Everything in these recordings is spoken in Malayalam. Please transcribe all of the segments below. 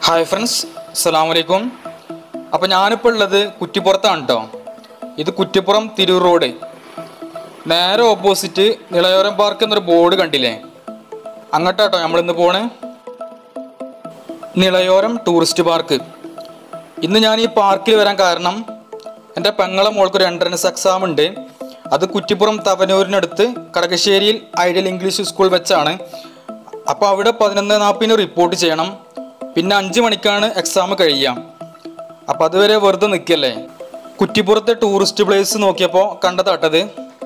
ഹായ് ഫ്രണ്ട്സ് അസ്സലാമു അലൈക്കും അപ്പോൾ ഞാനിപ്പോൾ ഉള്ളത് കുറ്റിപ്പുറത്താണ് കേട്ടോ ഇത് കുറ്റിപ്പുറം തിരൂർ റോഡ് നേരെ ഓപ്പോസിറ്റ് നിളയോരം പാർക്ക് എന്നൊരു ബോർഡ് കണ്ടില്ലേ അങ്ങോട്ടാട്ടോ നമ്മളിന്ന് പോണേ നിളയോരം ടൂറിസ്റ്റ് പാർക്ക് ഇന്ന് ഞാൻ ഈ പാർക്കിൽ വരാൻ കാരണം എൻ്റെ പെങ്ങളെ മോൾക്ക് ഒരു എൻട്രൻസ് എക്സാം ഉണ്ട് അത് കുറ്റിപ്പുറം തവനൂരിനടുത്ത് കടകശ്ശേരിയിൽ ഐഡിയൽ ഇംഗ്ലീഷ് സ്കൂൾ വെച്ചാണ് അപ്പോൾ അവിടെ പതിനൊന്ന് നാൽപ്പതിന് റിപ്പോർട്ട് ചെയ്യണം പിന്നെ അഞ്ച് മണിക്കാണ് എക്സാം കഴിയുക അപ്പം അതുവരെ വെറുതെ നിൽക്കല്ലേ കുറ്റിപ്പുറത്തെ ടൂറിസ്റ്റ് പ്ലേസ് നോക്കിയപ്പോൾ കണ്ടതാട്ടത്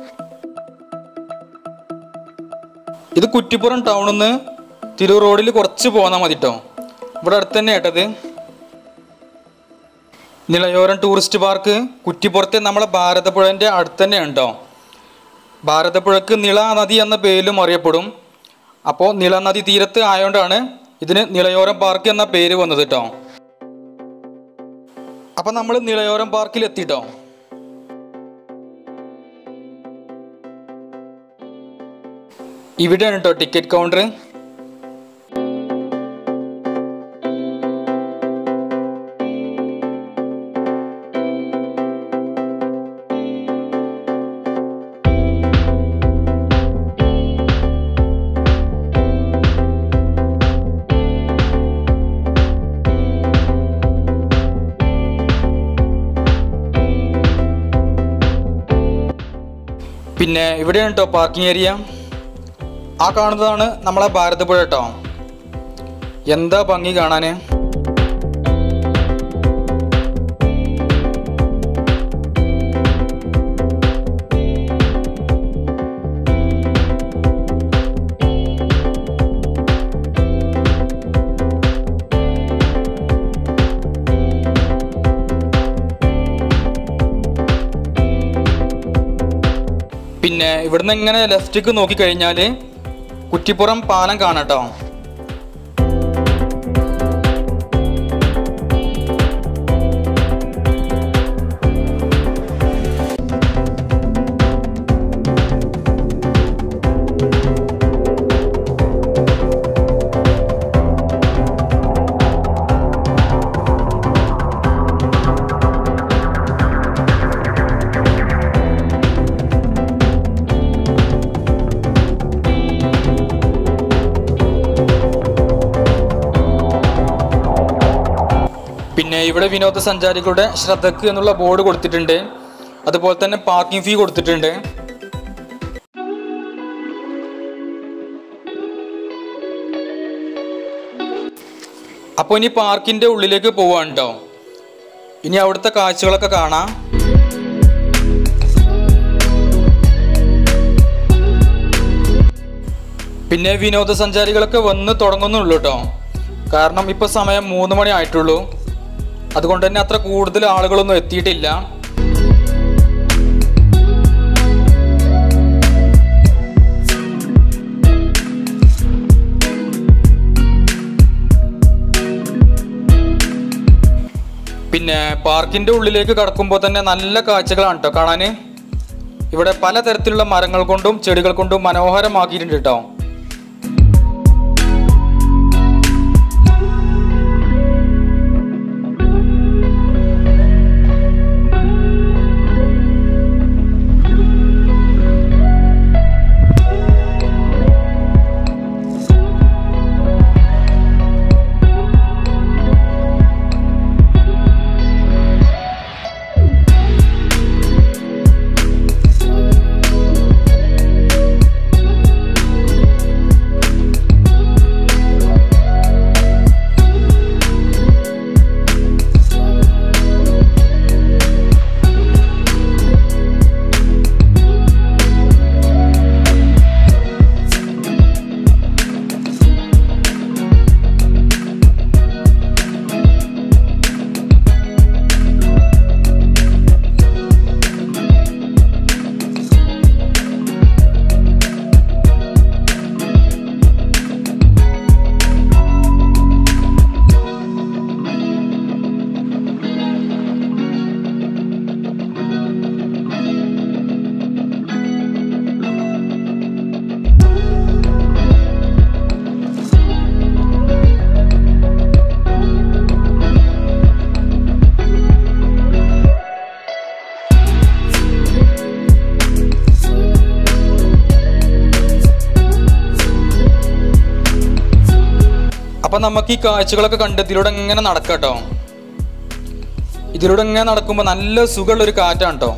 ഇത് കുറ്റിപ്പുറം ടൗണിൽ നിന്ന് തിരൂർ റോഡിൽ കുറച്ച് പോന്നാൽ മതി കേട്ടോ ഇവിടെ അടുത്ത് തന്നെ ഏട്ടത് നിളയോരം ടൂറിസ്റ്റ് പാർക്ക് കുറ്റിപ്പുറത്തെ നമ്മളെ ഭാരതപ്പുഴൻ്റെ അടുത്ത് തന്നെ ഉണ്ടോ ഭാരതപ്പുഴക്ക് നിള നദി എന്ന പേരിലും അറിയപ്പെടും അപ്പോൾ നിള നദി തീരത്ത് ആയതുകൊണ്ടാണ് ഇതിന് നിളയോരം പാർക്ക് എന്ന പേര് വന്നത് കേട്ടോ അപ്പം നമ്മൾ നിളയോരം പാർക്കിൽ എത്തിട്ടോ ഇവിടെയാണ് കേട്ടോ ടിക്കറ്റ് കൗണ്ടർ പിന്നെ ഇവിടെയാണ് കേട്ടോ പാർക്കിംഗ് ഏരിയ ആ കാണുന്നതാണ് നമ്മളെ ഭാരതപ്പുഴ കേട്ടോ എന്താ ഭംഗി കാണാന് പിന്നെ ഇവിടുന്ന് ഇങ്ങനെ ലെഫ്റ്റിക്ക് നോക്കിക്കഴിഞ്ഞാൽ കുറ്റിപ്പുറം പാലം കാണാട്ടോ പിന്നെ ഇവിടെ വിനോദസഞ്ചാരികളുടെ ശ്രദ്ധക്ക് എന്നുള്ള ബോർഡ് കൊടുത്തിട്ടുണ്ട് അതുപോലെ തന്നെ പാർക്കിംഗ് ഫീ കൊടുത്തിട്ടുണ്ട് അപ്പോൾ ഇനി പാർക്കിന്റെ ഉള്ളിലേക്ക് പോവാണ് കേട്ടോ ഇനി അവിടുത്തെ കാഴ്ചകളൊക്കെ കാണാം പിന്നെ വിനോദസഞ്ചാരികളൊക്കെ വന്ന് തുടങ്ങുന്നുള്ളൂ കേട്ടോ കാരണം ഇപ്പൊ സമയം മൂന്ന് മണി ആയിട്ടുള്ളൂ അതുകൊണ്ട് തന്നെ അത്ര കൂടുതൽ ആളുകളൊന്നും എത്തിയിട്ടില്ല പിന്നെ പാർക്കിന്റെ ഉള്ളിലേക്ക് കടക്കുമ്പോൾ തന്നെ നല്ല കാഴ്ചകളാണ് കേട്ടോ കാണാന് ഇവിടെ പലതരത്തിലുള്ള മരങ്ങൾ കൊണ്ടും ചെടികൾ കൊണ്ടും മനോഹരമാക്കിയിട്ടുണ്ട് കേട്ടോ അപ്പൊ നമുക്ക് ഈ കാഴ്ചകളൊക്കെ കണ്ട് ഇതിലൂടെ ഇങ്ങനെ നടക്കാം കേട്ടോ ഇതിലൂടെ ഇങ്ങനെ നടക്കുമ്പോൾ നല്ല സുഖമുള്ള ഒരു കാറ്റാണ് കേട്ടോ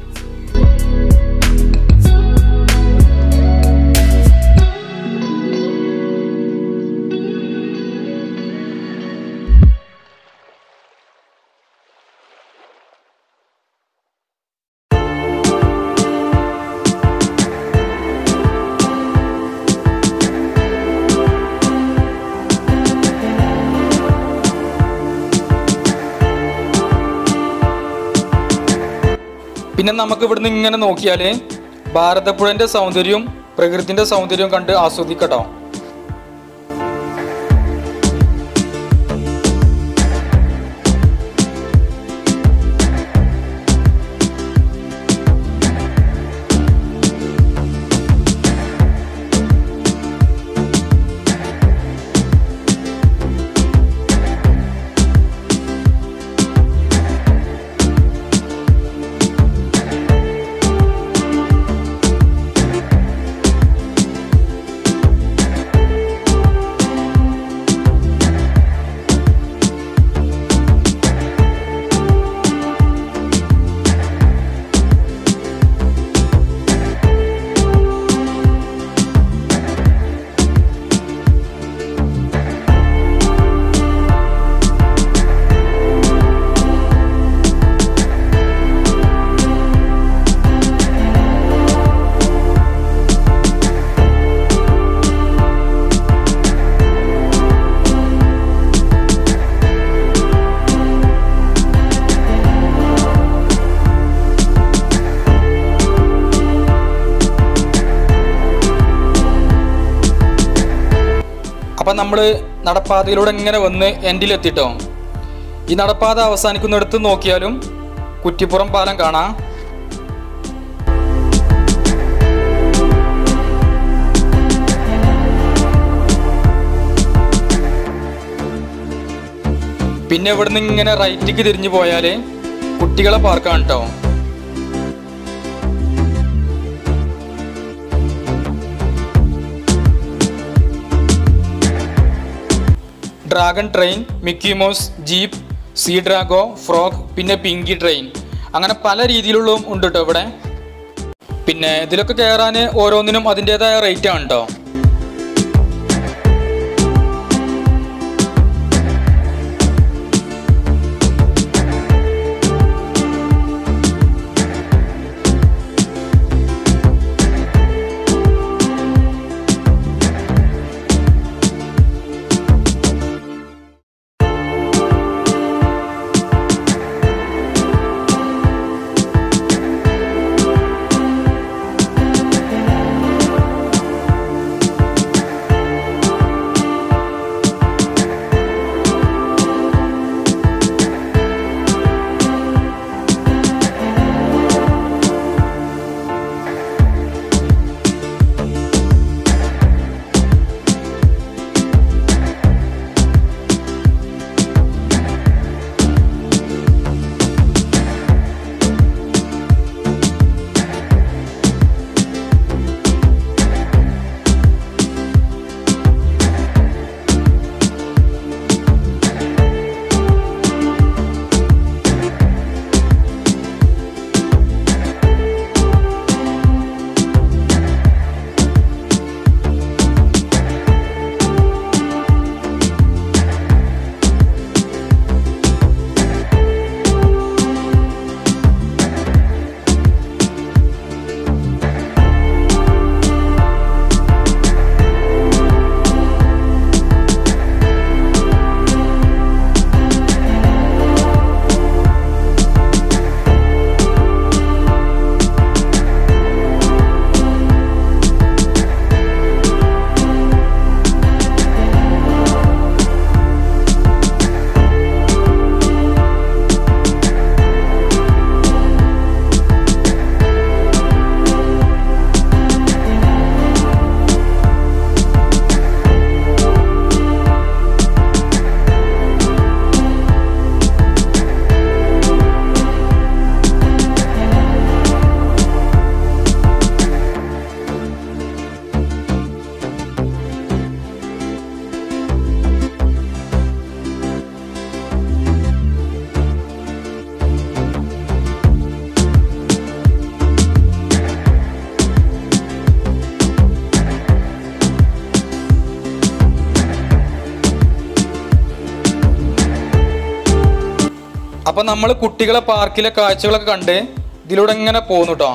പിന്നെ നമുക്ക് ഇവിടുന്ന് ഇങ്ങനെ നോക്കിയാല് ഭാരതപ്പുഴന്റെ സൗന്ദര്യവും പ്രകൃതിന്റെ സൗന്ദര്യവും കണ്ട് ആസ്വദിക്കട്ടോ അപ്പൊ നമ്മൾ നടപ്പാതയിലൂടെ ഇങ്ങനെ വന്ന് എൻഡിലെത്തിട്ടോ ഈ നടപ്പാത അവസാനിക്കുന്നിടത്ത് നോക്കിയാലും കുറ്റിപ്പുറം പാലം കാണാം പിന്നെ ഇവിടുന്ന് ഇങ്ങനെ റൈറ്റിക്ക് തിരിഞ്ഞു പോയാല് കുട്ടികളെ പാർക്കാണ് കേട്ടോ dragon train Mickey Mouse jeep sea dragon frog പിന്നെ പിങ്കി ട്രെയിൻ അങ്ങനെ പല രീതിയിലുള്ള ഉണ്ട് കേട്ടോ ഇവിടെ പിന്നെ ഇതിലൊക്കെ കയറാൻ ഓരോന്നിനും അതിൻ്റെതായ റേറ്റ് ആണ് കേട്ടോ അപ്പം നമ്മൾ കുട്ടികളെ പാർക്കിലെ കാഴ്ചകളൊക്കെ കണ്ട് ഇതിലൂടെ ഇങ്ങനെ പോകുന്നു കേട്ടോ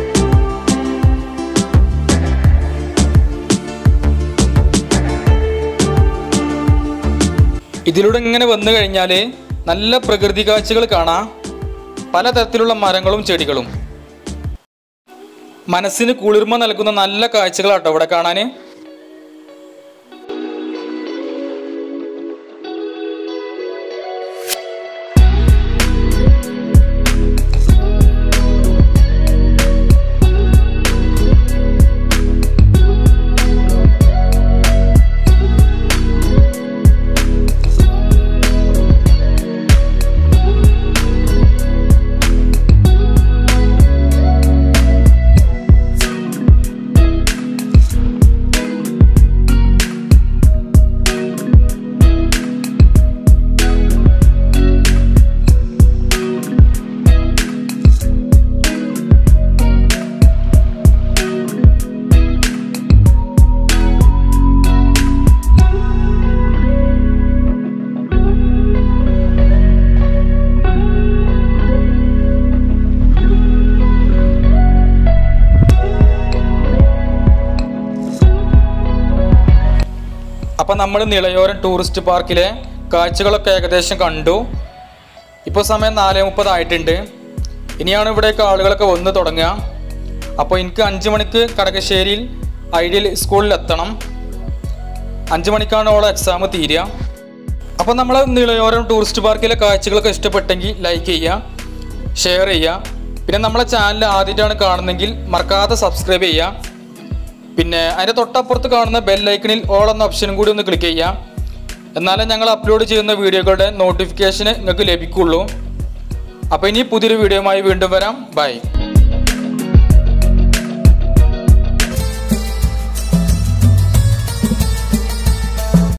ഇതിലൂടെ ഇങ്ങനെ വന്നു കഴിഞ്ഞാൽ നല്ല പ്രകൃതി കാഴ്ചകൾ കാണാം പലതരത്തിലുള്ള മരങ്ങളും ചെടികളും മനസ്സിന് കുളിർമ നൽകുന്ന നല്ല കാഴ്ചകളാട്ടോ ഇവിടെ കാണാൻ അപ്പം നമ്മൾ നിളയോരം ടൂറിസ്റ്റ് പാർക്കിലെ കാഴ്ചകളൊക്കെ ഏകദേശം കണ്ടു ഇപ്പോൾ സമയം നാല് മുപ്പതായിട്ടുണ്ട് ഇനിയാണ് ഇവിടേക്ക് ആളുകളൊക്കെ വന്ന് തുടങ്ങുക അപ്പോൾ എനിക്ക് അഞ്ച് മണിക്ക് കടകശ്ശേരിയിൽ ഐഡിയൽ സ്കൂളിൽ എത്തണം അഞ്ച് മണിക്കാണ് ഓളെ എക്സാം തീരുക അപ്പോൾ നമ്മൾ നിളയോരം ടൂറിസ്റ്റ് പാർക്കിലെ കാഴ്ചകളൊക്കെ ഇഷ്ടപ്പെട്ടെങ്കിൽ ലൈക്ക് ചെയ്യുക ഷെയർ ചെയ്യുക പിന്നെ നമ്മളെ ചാനൽ ആദ്യമായിട്ടാണ് കാണുന്നതെങ്കിൽ മറക്കാതെ സബ്സ്ക്രൈബ് ചെയ്യുക പിന്നെ അതിൻ്റെ തൊട്ടപ്പുറത്ത് കാണുന്ന ബെൽ ഐക്കണിൽ ഓൾ എന്ന ഓപ്ഷനും കൂടി ഒന്ന് ക്ലിക്ക് ചെയ്യാം എന്നാലേ ഞങ്ങൾ അപ്ലോഡ് ചെയ്യുന്ന വീഡിയോകളുടെ നോട്ടിഫിക്കേഷന് നിങ്ങൾക്ക് ലഭിക്കുള്ളൂ അപ്പോൾ ഇനി പുതിയൊരു വീഡിയോയുമായി വീണ്ടും വരാം ബൈ